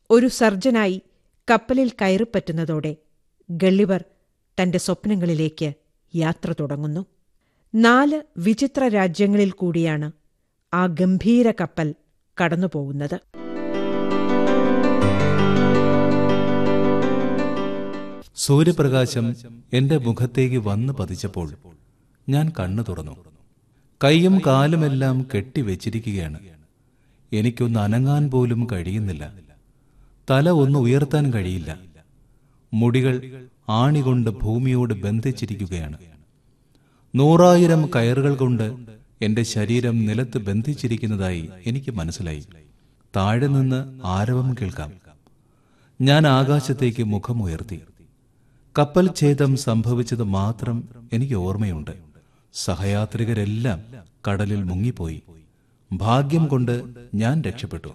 ഒരു സർജനായി കപ്പലിൽ കയറിപ്പറ്റുന്നതോടെ ഗള്ളിവർ തന്റെ സ്വപ്നങ്ങളിലേക്ക് യാത്ര തുടങ്ങുന്നു നാല് വിചിത്ര രാജ്യങ്ങളിൽ കൂടിയാണ് ആ ഗംഭീര കപ്പൽ കടന്നുപോകുന്നത് സൂര്യപ്രകാശം എന്റെ മുഖത്തേക്ക് വന്നു പതിച്ചപ്പോൾ ഞാൻ കണ്ണു തുറന്നു കൈയും കാലുമെല്ലാം കെട്ടിവെച്ചിരിക്കുകയാണ് എനിക്കൊന്ന് അനങ്ങാൻ പോലും കഴിയുന്നില്ല തല ഒന്ന് ഉയർത്താൻ കഴിയില്ല മുടികൾ ആണികൊണ്ട് ഭൂമിയോട് ബന്ധിച്ചിരിക്കുകയാണ് നൂറായിരം കയറുകൾ കൊണ്ട് എന്റെ ശരീരം നിലത്ത് ബന്ധിച്ചിരിക്കുന്നതായി എനിക്ക് മനസ്സിലായി താഴെ നിന്ന് ആരവം കേൾക്കാം ഞാൻ ആകാശത്തേക്ക് മുഖമുയർത്തി കപ്പൽ ഛേദം സംഭവിച്ചത് മാത്രം എനിക്ക് ഓർമ്മയുണ്ട് സഹയാത്രികരെല്ലാം കടലിൽ മുങ്ങിപ്പോയി ഭാഗ്യം കൊണ്ട് ഞാൻ രക്ഷപ്പെട്ടു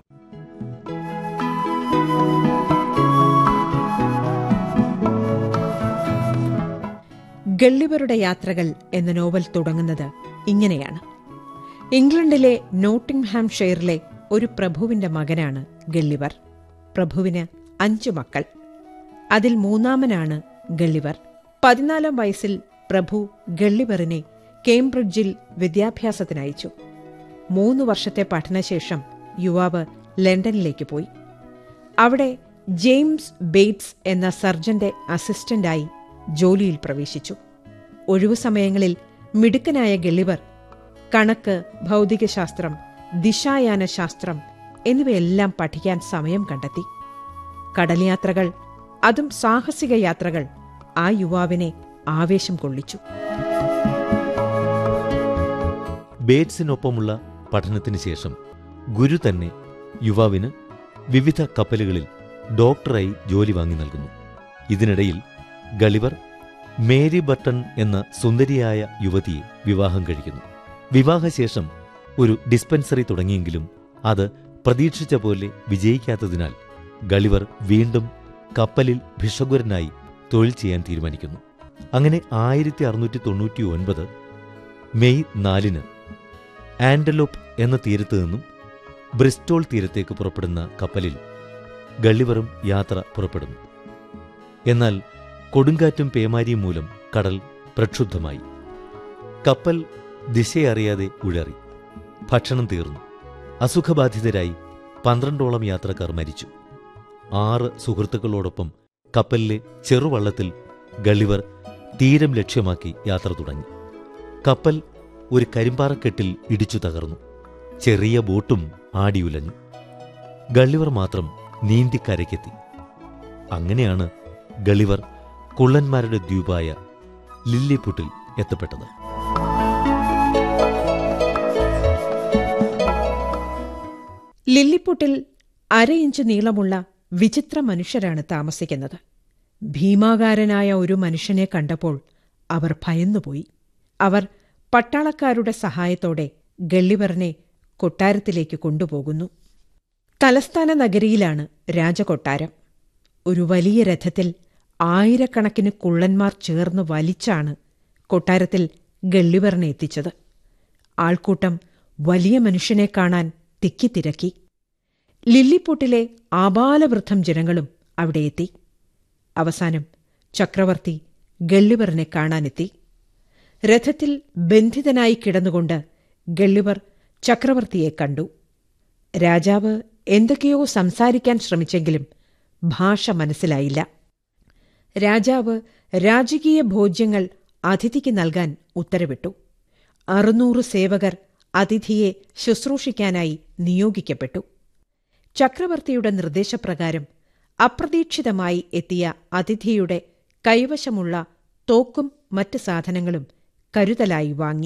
ഗള്ളിവരുടെ യാത്രകൾ എന്ന നോവൽ തുടങ്ങുന്നത് ഇങ്ങനെയാണ് ഇംഗ്ലണ്ടിലെ നോട്ടിംഗ്ഹാംഷെയറിലെ ഒരു പ്രഭുവിന്റെ മകനാണ് ഗള്ളിവർ പ്രഭുവിന് അഞ്ചു മക്കൾ അതിൽ മൂന്നാമനാണ് ഗള്ളിവർ പതിനാലാം വയസ്സിൽ പ്രഭു ഗള്ളിവറിനെ കേംബ്രിഡ്ജിൽ വിദ്യാഭ്യാസത്തിനയച്ചു മൂന്ന് വർഷത്തെ പഠനശേഷം യുവാവ് ലണ്ടനിലേക്ക് പോയി അവിടെ ജെയിംസ് ബേറ്റ്സ് എന്ന സർജന്റെ അസിസ്റ്റന്റായി ജോലിയിൽ പ്രവേശിച്ചു ഒഴിവു സമയങ്ങളിൽ മിടുക്കനായ ഗള്ളിവർ കണക്ക് ഭൗതികശാസ്ത്രം ദിശായാന ശാസ്ത്രം എന്നിവയെല്ലാം പഠിക്കാൻ സമയം കണ്ടെത്തി കടൽയാത്രകൾ അതും സാഹസിക യാത്രകൾ ആ യുവാവിനെ ആവേശം കൊള്ളിച്ചു ബേറ്റ്സിനൊപ്പമുള്ള പഠനത്തിന് ശേഷം ഗുരു തന്നെ യുവാവിന് വിവിധ കപ്പലുകളിൽ ഡോക്ടറായി ജോലി വാങ്ങി നൽകുന്നു ഇതിനിടയിൽ ഗളിവർ മേരി ബട്ടൺ എന്ന സുന്ദരിയായ യുവതിയെ വിവാഹം കഴിക്കുന്നു വിവാഹശേഷം ഒരു ഡിസ്പെൻസറി തുടങ്ങിയെങ്കിലും അത് പ്രതീക്ഷിച്ച പോലെ വിജയിക്കാത്തതിനാൽ ഗളിവർ വീണ്ടും കപ്പലിൽ ഭിഷഗ്വരനായി തൊഴിൽ ചെയ്യാൻ തീരുമാനിക്കുന്നു അങ്ങനെ ആയിരത്തി അറുന്നൂറ്റി തൊണ്ണൂറ്റി ഒൻപത് മെയ് നാലിന് ആൻഡലോപ്പ് എന്ന തീരത്ത് നിന്നും ബ്രിസ്റ്റോൾ തീരത്തേക്ക് പുറപ്പെടുന്ന കപ്പലിൽ ഗള്ളിവറും യാത്ര പുറപ്പെടുന്നു എന്നാൽ കൊടുങ്കാറ്റും പേമാരിയും മൂലം കടൽ പ്രക്ഷുബ്ധമായി കപ്പൽ ദിശയറിയാതെ ഉഴറി ഭക്ഷണം തീർന്നു അസുഖബാധിതരായി പന്ത്രണ്ടോളം യാത്രക്കാർ മരിച്ചു ആറ് സുഹൃത്തുക്കളോടൊപ്പം കപ്പലിലെ ചെറുവള്ളത്തിൽ ഗള്ളിവർ തീരം ലക്ഷ്യമാക്കി യാത്ര തുടങ്ങി കപ്പൽ ഒരു കരിമ്പാറക്കെട്ടിൽ ഇടിച്ചു തകർന്നു ചെറിയ ബോട്ടും ആടിയുലഞ്ഞു ഗള്ളിവർ മാത്രം നീന്തി കരയ്ക്കെത്തി അങ്ങനെയാണ് ഗളിവർ കുള്ളന്മാരുടെ ദ്വീപായ ലില്ലിപുട്ടിൽ എത്തപ്പെട്ടത് ലില്ലിപ്പുട്ടിൽ അര ഇഞ്ച് നീളമുള്ള വിചിത്ര മനുഷ്യരാണ് താമസിക്കുന്നത് ഭീമാകാരനായ ഒരു മനുഷ്യനെ കണ്ടപ്പോൾ അവർ ഭയന്നുപോയി അവർ പട്ടാളക്കാരുടെ സഹായത്തോടെ ഗള്ളിവറിനെ കൊട്ടാരത്തിലേക്ക് കൊണ്ടുപോകുന്നു തലസ്ഥാന നഗരിയിലാണ് രാജകൊട്ടാരം ഒരു വലിയ രഥത്തിൽ ആയിരക്കണക്കിന് കുള്ളന്മാർ ചേർന്ന് വലിച്ചാണ് കൊട്ടാരത്തിൽ ഗള്ളിവറിനെ എത്തിച്ചത് ആൾക്കൂട്ടം വലിയ മനുഷ്യനെ കാണാൻ തിക്കിത്തിരക്കി ലില്ലിപ്പൊട്ടിലെ ആബാലവൃദ്ധം ജനങ്ങളും അവിടെ എത്തി അവസാനം ചക്രവർത്തി ഗള്ളിവറിനെ കാണാനെത്തി രഥത്തിൽ ബന്ധിതനായി കിടന്നുകൊണ്ട് ഗള്ളിവർ ചക്രവർത്തിയെ കണ്ടു രാജാവ് എന്തൊക്കെയോ സംസാരിക്കാൻ ശ്രമിച്ചെങ്കിലും ഭാഷ മനസ്സിലായില്ല രാജാവ് രാജകീയ ഭോജ്യങ്ങൾ അതിഥിക്ക് നൽകാൻ ഉത്തരവിട്ടു അറുന്നൂറ് സേവകർ അതിഥിയെ ശുശ്രൂഷിക്കാനായി നിയോഗിക്കപ്പെട്ടു ചക്രവർത്തിയുടെ നിർദ്ദേശപ്രകാരം അപ്രതീക്ഷിതമായി എത്തിയ അതിഥിയുടെ കൈവശമുള്ള തോക്കും മറ്റ് സാധനങ്ങളും കരുതലായി വാങ്ങി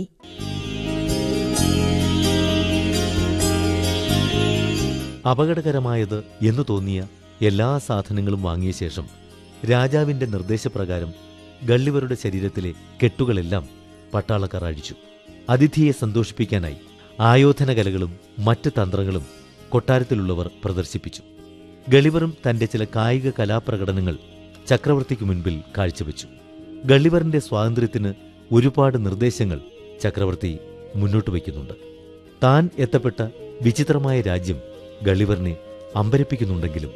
അപകടകരമായത് എന്നു തോന്നിയ എല്ലാ സാധനങ്ങളും വാങ്ങിയ ശേഷം രാജാവിന്റെ നിർദ്ദേശപ്രകാരം ഗള്ളിവരുടെ ശരീരത്തിലെ കെട്ടുകളെല്ലാം പട്ടാളക്കാർ അഴിച്ചു അതിഥിയെ സന്തോഷിപ്പിക്കാനായി ആയോധന കലകളും മറ്റ് തന്ത്രങ്ങളും കൊട്ടാരത്തിലുള്ളവർ പ്രദർശിപ്പിച്ചു ഗളിവറും തന്റെ ചില കായിക കലാപ്രകടനങ്ങൾ ചക്രവർത്തിക്ക് മുൻപിൽ കാഴ്ചവെച്ചു ഗള്ളിവറിന്റെ സ്വാതന്ത്ര്യത്തിന് ഒരുപാട് നിർദ്ദേശങ്ങൾ ചക്രവർത്തി മുന്നോട്ട് വയ്ക്കുന്നുണ്ട് താൻ എത്തപ്പെട്ട വിചിത്രമായ രാജ്യം ഗള്ളിവറിനെ അമ്പരപ്പിക്കുന്നുണ്ടെങ്കിലും